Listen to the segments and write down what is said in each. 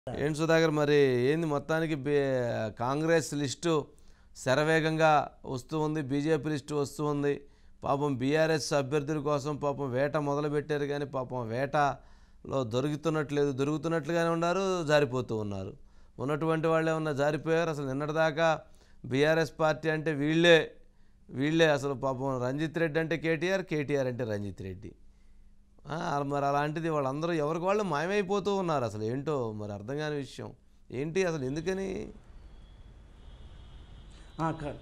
ఏంటి సుధాకర్ మరి ఏంది మొత్తానికి బే- కాంగ్రెస్ లిస్టు శరవేగంగా వస్తూ ఉంది బీజేపీ లిస్టు వస్తూ ఉంది పాపం బీఆర్ఎస్ అభ్యర్థుల కోసం పాపం వేట మొదలుపెట్టారు కానీ పాపం వేటలో దొరుకుతున్నట్లేదు దొరుకుతున్నట్లుగానే ఉన్నారు జారిపోతూ ఉన్నారు ఉన్నటువంటి వాళ్ళు ఏమన్నా జారిపోయారు అసలు నిన్నటిదాకా బీఆర్ఎస్ పార్టీ అంటే వీళ్ళే వీళ్ళే అసలు పాపం రంజిత్ రెడ్డి అంటే కేటీఆర్ కేటీఆర్ అంటే రంజిత్ రెడ్డి ఆ, మరి అలాంటిది వాళ్ళందరూ ఎవరికి వాళ్ళు మాయమైపోతూ ఉన్నారు అసలు ఏంటో మరి అర్థం కాని విషయం ఏంటి అసలు ఎందుకని ఆ, క-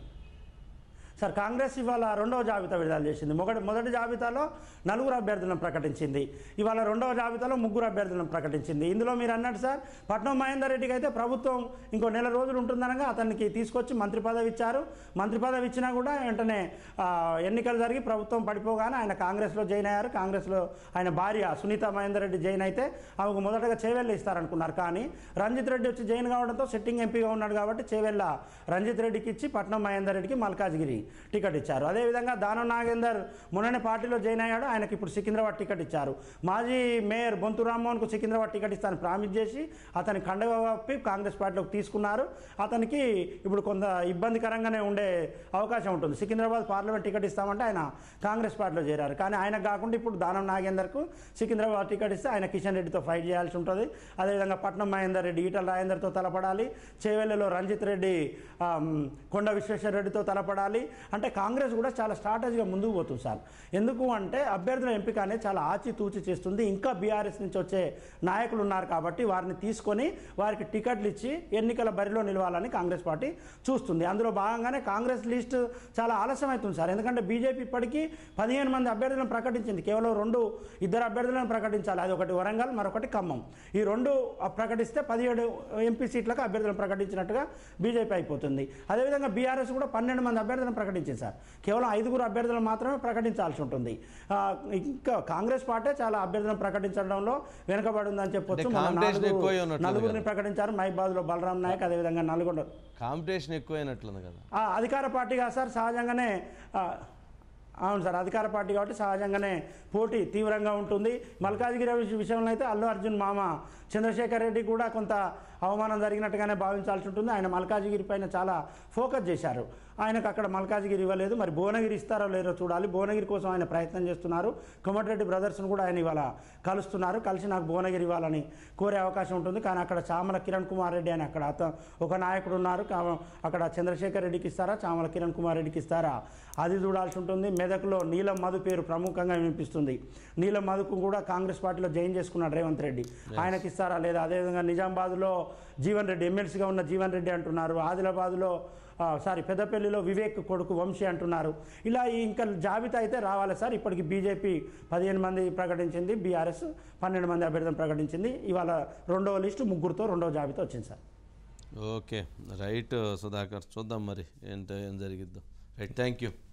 సార్ కాంగ్రెస్ ఇవాళ రెండవ జాబితా విడుదల చేసింది మొదటి మొదటి జాబితాలో నలుగురు అభ్యర్థులను ప్రకటించింది ఇవాళ రెండవ జాబితాలో ముగ్గురు అభ్యర్థులను ప్రకటించింది ఇందులో మీరు అన్నట్టు సార్ పట్నం మహేందర్ రెడ్డికి అయితే ప్రభుత్వం ఇంకో నెల రోజులు ఉంటుందనగా అతనికి తీసుకొచ్చి మంత్రి పదవి ఇచ్చారు మంత్రి పదవి ఇచ్చినా కూడా వెంటనే ఆ, ఎన్నికలు జరిగి ప్రభుత్వం పడిపోగానే ఆయన కాంగ్రెస్లో జాయిన్ అయ్యారు కాంగ్రెస్లో ఆయన భార్య సునీత మహేందర్ రెడ్డి జాయిన్ అయితే ఆమెకు మొదటగా చేవెళ్ళ ఇస్తారనుకున్నారు కానీ రంజిత్ రెడ్డి వచ్చి జాయిన్ కావడంతో సిట్టింగ్ ఎంపీగా ఉన్నాడు కాబట్టి చేవెళ్ళ రంజిత్ రెడ్డికి ఇచ్చి పట్నం మహేందర్ రెడ్డికి మల్కాజ్గిరి టికెట్ ఇచ్చారు అదేవిధంగా దానం నాగేందర్ మొన్ననే పార్టీలో జాయిన్ అయ్యాడు ఆయనకి ఇప్పుడు సికింద్రాబాద్ టికెట్ ఇచ్చారు మాజీ మేయర్ బొంతు రామ్మోహన్కు సికింద్రాబాద్ టికెట్ ఇస్తాను ప్రామిస్ చేసి అతని కండవ కప్పి కాంగ్రెస్ పార్టీలోకి తీసుకున్నారు అతనికి ఇప్పుడు కొంత ఇబ్బందికరంగానే ఉండే అవకాశం ఉంటుంది సికింద్రాబాద్ పార్లమెంట్ టికెట్ ఇస్తామంటే ఆయన కాంగ్రెస్ పార్టీలో చేరారు కానీ ఆయనకు కాకుండా ఇప్పుడు దానం నాగేందర్కు సికింద్రాబాద్ టికెట్ ఇస్తే ఆయన కిషన్ రెడ్డితో ఫైట్ చేయాల్సి ఉంటుంది అదేవిధంగా పట్నం మహేందర్ రెడ్డి ఈటల రాజేందర్తో తలపడాలి చేవెళ్ళలో రంజిత్ రెడ్డి ఆమ్, కొండ విశ్వేశ్వర రెడ్డితో తలపడాలి అంటే కాంగ్రెస్ కూడా చాలా స్ట్రాటజీగా ముందుకు పోతుంది సార్ ఎందుకు అంటే అభ్యర్థుల ఎంపిక అనేది చాలా ఆచితూచి చేస్తుంది ఇంకా బీఆర్ఎస్ నుంచి వచ్చే నాయకులు ఉన్నారు కాబట్టి వారిని తీసుకొని వారికి టికెట్లు ఇచ్చి ఎన్నికల బరిలో నిలవాలని కాంగ్రెస్ పార్టీ చూస్తుంది అందులో భాగంగానే కాంగ్రెస్ లిస్ట్ చాలా ఆలస్యం అవుతుంది సార్ ఎందుకంటే బీజేపీ ఇప్పటికీ పదిహేను మంది అభ్యర్థులను ప్రకటించింది కేవలం రెండు ఇద్దరు అభ్యర్థులను ప్రకటించాలి అది ఒకటి వరంగల్ మరొకటి ఖమ్మం ఈ రెండు ప్రకటిస్తే పదిహేడు ఎంపీ సీట్లకు అభ్యర్థులను ప్రకటించినట్టుగా బీజేపీ అయిపోతుంది అదేవిధంగా బీఆర్ఎస్ కూడా పన్నెండు మంది అభ్యర్థులను ప్రకటించింది సార్ కేవలం ఐదుగురు అభ్యర్థులను మాత్రమే ప్రకటించాల్సి ఉంటుంది ఆ, ఇంకా కాంగ్రెస్ పార్టీ చాలా అభ్యర్థులను ప్రకటించడంలో వెనుకబడి ఉందని చెప్పొచ్చు అంటే మొన్న కాంపిటీషన్ నాలుగు- ఎక్కువై ఉన్నట్లుంది నలుగురిని ప్రకటించారు మహిబాద్లో బలరాం నాయక్ అదేవిధంగా నల్గొండ కాంపిటీషన్ ఎక్కువైనట్లుంది కదా ఆ, అధికార పార్టీగా సార్ సహజంగానే ఆ, అవును సార్ అధికార పార్టీ కాబట్టి సహజంగానే పోటీ తీవ్రంగా ఉంటుంది మల్కాజ్గిరి విష- విషయంలో అయితే అల్లు అర్జున్ మామ చంద్రశేఖర్ రెడ్డి కూడా కొంత అవమానం జరిగినట్టుగానే భావించాల్సి ఉంటుంది ఆయన మల్కాజ్గిరి పైన చాలా ఫోకస్ చేశారు ఆయనకు అక్కడ మల్కాజ్గిరి ఇవ్వలేదు మరి భువనగిరి ఇస్తారో లేదో చూడాలి భువనగిరి కోసం ఆయన ప్రయత్నం చేస్తున్నారు కోమటిరెడ్డి బ్రదర్స్ను కూడా ఆయన ఇవాళ కలుస్తున్నారు కలిసి నాకు భువనగిరి ఇవ్వాలని కోరే అవకాశం ఉంటుంది కానీ అక్కడ చామల కిరణ్ కుమార్ రెడ్డి అని అక్కడ అత ఒక నాయకుడు ఉన్నారు కా- అక్కడ చంద్రశేఖర్ రెడ్డికి ఇస్తారా చామల కిరణ్ కుమార్ రెడ్డికి ఇస్తారా అది చూడాల్సి ఉంటుంది మెదక్లో నీలం మధు పేరు ప్రముఖంగా వినిపిస్తుంది నీలం మధుకు కూడా కాంగ్రెస్ పార్టీలో జాయిన్ చేసుకున్నాడు రేవంత్ రెడ్డి ఆయనకి ఇస్తారా లేదా అదేవిధంగా నిజామాబాద్లో జీవన్ రెడ్డి ఎమ్మెల్సీగా ఉన్న జీవన్ రెడ్డి అంటున్నారు ఆదిలాబాద్లో ఆ, సారీ పెద్దపల్లిలో వివేక్ కొడుకు వంశీ అంటున్నారు ఇలా ఈ ఇంకా జాబితా అయితే రావాలి సార్ ఇప్పటికి బీజేపీ పదిహేను మంది ప్రకటించింది బీఆర్ఎస్ పన్నెండు మంది అభ్యర్థులను ప్రకటించింది ఇవాళ రెండవ లిస్టు ముగ్గురుతో రెండవ జాబితా వచ్చింది సార్ ఓకే రైట్ సుధాకర్ చూద్దాం మరి ఏంటో ఏం జరిగిద్దో రైట్ థ్యాంక్ యూ